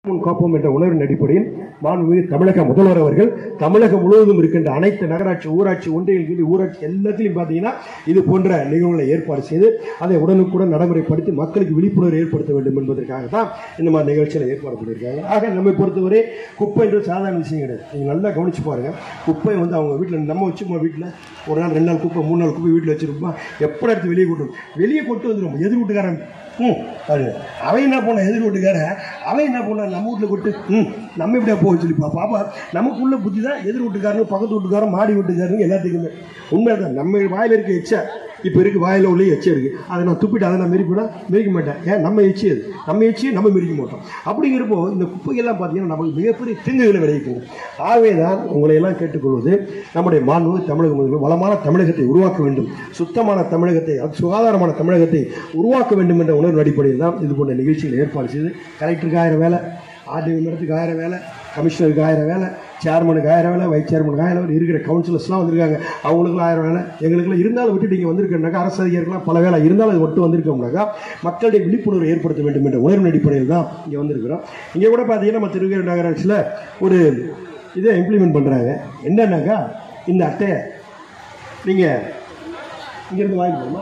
முன் காப்போம் என்ற உணர்வின் அடிப்படையில் மாண்புமிகு தமிழக முதல்வர் அவர்கள் தமிழகம் முழுவதும் இருக்கின்ற அனைத்து நகராட்சி ஊராட்சி ஒன்றியங்கள் ஊராட்சி எல்லாத்திலையும் பார்த்தீங்கன்னா இது போன்ற நிகழ்வுகளை ஏற்பாடு செய்து அதை உடனுக்குடன் நடைமுறைப்படுத்தி மக்களுக்கு விழிப்புணர்வு ஏற்படுத்த வேண்டும் என்பதற்காக தான் இந்த மாதிரி நிகழ்ச்சியில் ஏற்பாடு பண்ணியிருக்காங்க ஆக நம்மை பொறுத்தவரை குப்பை என்று சாதாரண விஷயம் கிடையாது நீங்கள் நல்லா கவனிச்சு பாருங்க குப்பை வந்து அவங்க வீட்டில் நம்ம வச்சுக்கோமா வீட்டில் ஒரு நாள் ரெண்டு நாள் குப்பை மூணு நாள் குப்பை வீட்டில் வச்சிருப்போம் எப்போ எடுத்து வெளியே கொண்டு வரும்? வெளியே கொண்டு வந்துடும் எதிர் வீட்டுக்காரன் ம் பாருங்க அவன் என்ன பண்ண எதிர் வீட்டுக்காரன் அவன் என்ன பண்ண நம்ம வீட்டில் கொட்டு ம் நம்ம இப்படியா போக சொல்லிப்பா பாப்பா நமக்குள்ள புத்தி தான் எதிர் வீட்டுக்காரங்க பக்கத்து வீட்டுக்காரன் மாடி வீட்டுக்காரங்க எல்லாத்துக்குமே உண்மை தான் நம்ம வாயில் இருக்க எச்சா இப்போ இருக்கு வாயில் உள்ள எச்சம் இருக்கு அதை நான் துப்பிட்டு அதை நான் மெரிப்பேனா மெரிக்க மாட்டேன் ஏன் நம்ம எச்சி அது நம்ம எச்சியை நம்ம மெரிக்க மாட்டோம் அப்படிங்கிறப்போ இந்த குப்பைகள்லாம் பார்த்தீங்கன்னா நமக்கு மிகப்பெரிய தீங்குகளை விளைவிக்குது ஆகவே தான் உங்களை எல்லாம் கேட்டுக்கொள்வது நம்முடைய மாண்பு தமிழக முதல்வர் வளமான தமிழகத்தை உருவாக்க வேண்டும் சுத்தமான தமிழகத்தை அது சுகாதாரமான தமிழகத்தை உருவாக்க வேண்டும் என்ற உணர்வு அடிப்படையில் தான் இது போன்ற நிகழ்ச்சிகள் ஏற்பாடு செய்து கலெக்டருக்கு ஆயிரம் வேலை ஆர்டிஓ மேடத்துக்கு ஆயிரம் வேலை கமிஷனருக்கு ஆயிரம் வேலை சேர்மனுக்கு ஆயிரம் வேலை வைஸ் சேர்மனுக்கு ஆயிரம் வேலை இருக்கிற கவுன்சிலர்ஸ்லாம் வந்திருக்காங்க அவங்களுக்குலாம் ஆயிரம் வேலை எங்களுக்குலாம் இருந்தாலும் விட்டுட்டு இங்கே வந்திருக்கோம்னாக்கா அரசு அதிகாரிகளாம் பல வேலை இருந்தாலும் அது மட்டும் வந்திருக்கோம்னாக்கா மக்களுடைய விழிப்புணர்வு ஏற்படுத்த வேண்டும் என்ற உணர்வின் அடிப்படையில் தான் இங்கே வந்திருக்கிறோம் இங்கே கூட பார்த்தீங்கன்னா நம்ம திருநெல்வேலி நகராட்சியில் ஒரு இதை இம்ப்ளிமெண்ட் பண்ணுறாங்க என்னன்னாக்கா இந்த அட்டையை நீங்கள் இங்கேருந்து வாங்கிக்கணுமா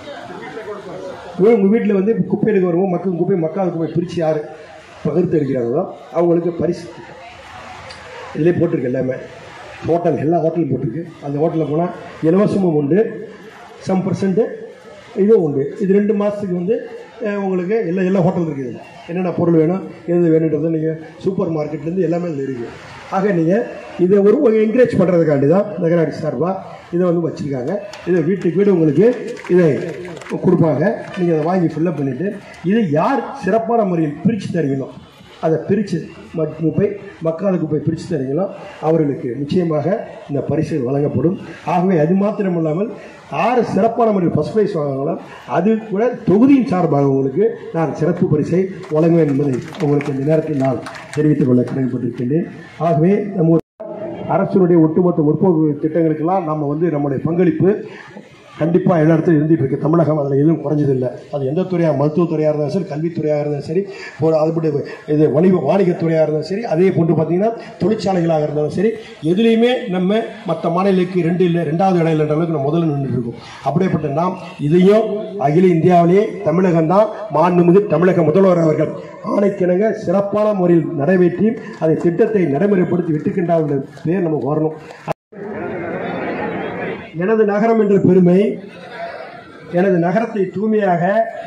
உங்கள் வீட்டில் வந்து குப்பை எடுக்க வருவோம் மக்கள் குப்பை மக்காத குப்பை பிரித்து யார் பகிர்ந்து எடுக்கிறாங்களோ அவங்களுக்கு பரிசு இதிலே போட்டிருக்கு எல்லாமே ஹோட்டல் எல்லா ஹோட்டலும் போட்டிருக்கு அந்த ஹோட்டலில் போனால் இலவசமும் உண்டு சம் பர்சன்ட்டு இதுவும் உண்டு இது ரெண்டு மாதத்துக்கு வந்து அஹ், உங்களுக்கு எல்லா எல்லா ஹோட்டல் இருக்குது இதுல. என்னென்ன பொருள் வேணும் எது வேணுன்றதை நீங்கள் சூப்பர் மார்க்கெட்லேருந்து எல்லாமே இதில் இருக்குது ஆக நீங்கள் இதை ஒரு என்கரேஜ் பண்ணுறதுக்காண்டி தான் நகராட்சி சார்பாக இதை வந்து வச்சுருக்காங்க இதை வீட்டுக்கு வீடு உங்களுக்கு இதை கொடுப்பாங்க நீங்கள் அதை வாங்கி ஃபில்லப் பண்ணிவிட்டு இதை யார் சிறப்பான முறையில் பிரித்து தரீங்களோ அதை பிரித்து குப்பை மக்காத குப்பை பிரித்து தரீங்களோ அவர்களுக்கு நிச்சயமாக இந்த பரிசுகள் வழங்கப்படும் ஆகவே அது மாத்திரமில்லாமல் யார் சிறப்பான முறையில் ஃபஸ்ட் ப்ரைஸ் வாங்குறாங்களோ அது கூட தொகுதியின் சார்பாக உங்களுக்கு நான் சிறப்பு பரிசை வழங்குவேன் என்பதை உங்களுக்கு இந்த நேரத்தில் நான் தெரிவித்துக் கொள்ள கடமைப்பட்டிருக்கின்றேன் ஆகவே நம்ம அரசினுடைய ஒட்டுமொத்த முற்போக்கு திட்டங்களுக்கெல்லாம் நம்ம வந்து நம்முடைய பங்களிப்பு கண்டிப்பாக எல்லா இடத்துலையும் இருந்துகிட்டு இருக்கு தமிழகம் அதில் எதுவும் குறைஞ்சதில்லை அது எந்த துறையாக மருத்துவத்துறையாக இருந்தாலும் சரி கல்வித்துறையாக இருந்தாலும் சரி ஒரு அதுபடி இது வணிக வாணிகத்துறையாக இருந்தாலும் சரி அதே போன்று பார்த்தீங்கன்னா தொழிற்சாலைகளாக இருந்தாலும் சரி எதுலேயுமே நம்ம மற்ற மாநிலங்களுக்கு ரெண்டு இல்லை ரெண்டாவது இடம் இல்லைன்ற அளவுக்கு நம்ம முதல்ல நின்றுட்டு இருக்கோம் அப்படியேப்பட்ட நாம் இதையும் அகில இந்தியாவிலேயே தமிழகம் தான் மாண்புமிகு தமிழக முதல்வர் அவர்கள் ஆணைக்கிணங்க சிறப்பான முறையில் நிறைவேற்றி அதை திட்டத்தை நடைமுறைப்படுத்தி விட்டுக்கின்றார்கள் பேர் நமக்கு வரணும் எனது நகரம் என்ற பெருமை எனது நகரத்தை தூய்மையாக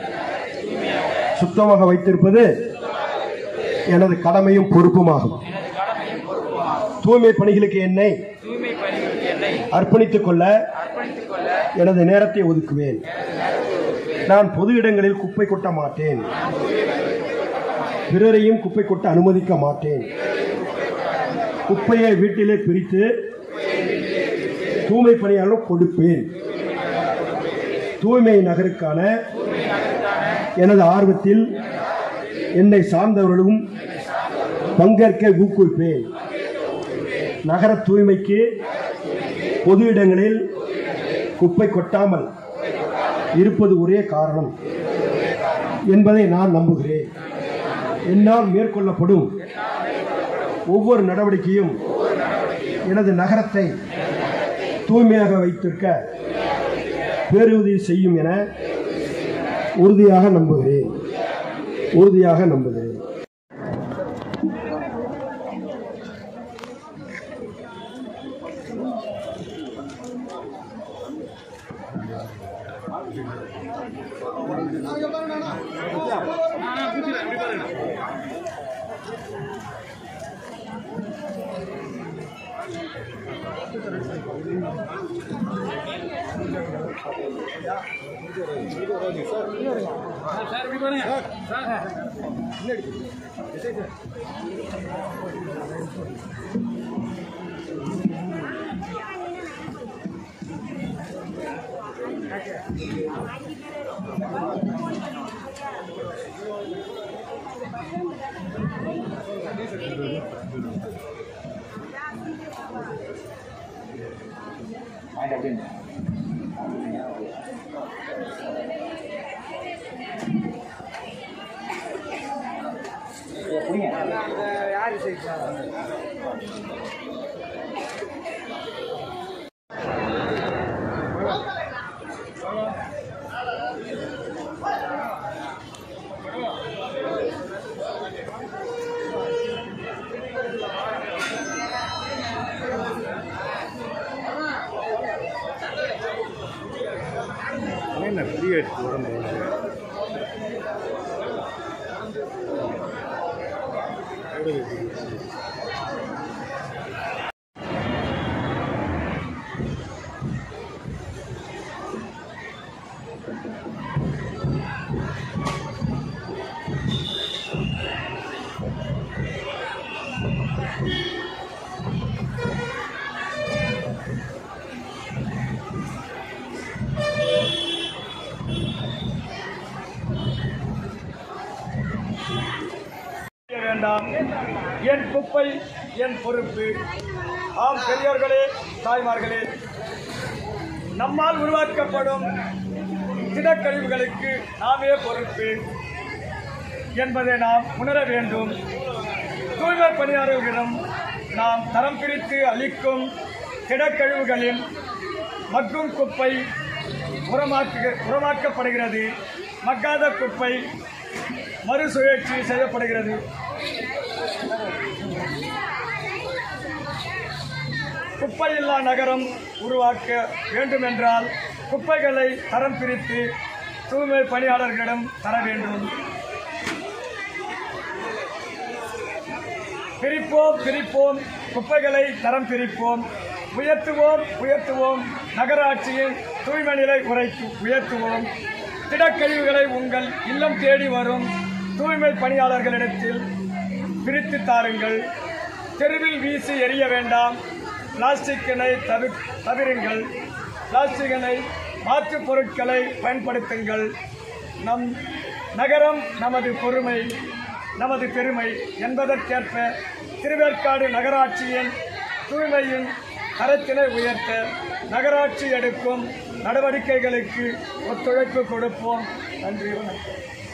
சுத்தமாக வைத்திருப்பது எனது கடமையும் பொறுப்புமாகும் தூய்மை பணிகளுக்கு என்னை அர்ப்பணித்துக் கொள்ள எனது நேரத்தை ஒதுக்குவேன் நான் பொது இடங்களில் குப்பை கொட்ட மாட்டேன் பிறரையும் குப்பை கொட்ட அனுமதிக்க மாட்டேன் குப்பையை வீட்டிலே பிரித்து தூய்மை பணியாளர் கொடுப்பேன் தூய்மை நகருக்கான எனது ஆர்வத்தில் என்னை சார்ந்தவர்களும் பங்கேற்க ஊக்குவிப்பேன் நகர தூய்மைக்கு பொது இடங்களில் குப்பை கொட்டாமல் இருப்பது ஒரே காரணம் என்பதை நான் நம்புகிறேன் என்னால் மேற்கொள்ளப்படும் ஒவ்வொரு நடவடிக்கையும் எனது நகரத்தை தூய்மையாக வைத்திருக்க பேருதவி செய்யும் என உறுதியாக நம்புகிறேன் உறுதியாக நம்புகிறேன் புரியுங்க யார் செய்தா என்ன பெரிய உடம்பு செய்ய வேண்டாம் என் குப்பை என் பொறுப்பு ஆம் பெரியோர்களே தாய்மார்களே நம்மால் உருவாக்கப்படும் திடக்கழிவுகளுக்கு நாமே பொறுப்பு என்பதை நாம் உணர வேண்டும் தூய்மை பணியாளர்களிடம் நாம் தரம் பிரித்து அளிக்கும் திடக்கழிவுகளின் மக்கும் குப்பை உரமாக்கு உரமாக்கப்படுகிறது மக்காத குப்பை மறுசுழற்சி செய்யப்படுகிறது குப்பையில்லா நகரம் உருவாக்க வேண்டுமென்றால் குப்பைகளை தரம் பிரித்து தூய்மை பணியாளர்களிடம் தர வேண்டும் பிரிப்போம் பிரிப்போம் குப்பைகளை தரம் பிரிப்போம் உயர்த்துவோம் உயர்த்துவோம் நகராட்சியின் தூய்மை நிலை உரைக்கு உயர்த்துவோம் திடக்கழிவுகளை உங்கள் இல்லம் தேடி வரும் தூய்மை பணியாளர்களிடத்தில் பிரித்து தாருங்கள் தெருவில் வீசி எறிய வேண்டாம் பிளாஸ்டிக்கினை தவி தவிருங்கள் பிளாஸ்டிக்கினை மாற்றுப் பொருட்களை பயன்படுத்துங்கள் நம் நகரம் நமது பொறுமை நமது பெருமை என்பதற்கேற்ப திருவேற்காடு நகராட்சியின் தூய்மையின் தரத்தினை உயர்த்த நகராட்சி எடுக்கும் நடவடிக்கைகளுக்கு ஒத்துழைப்பு கொடுப்போம் நன்றி வணக்கம்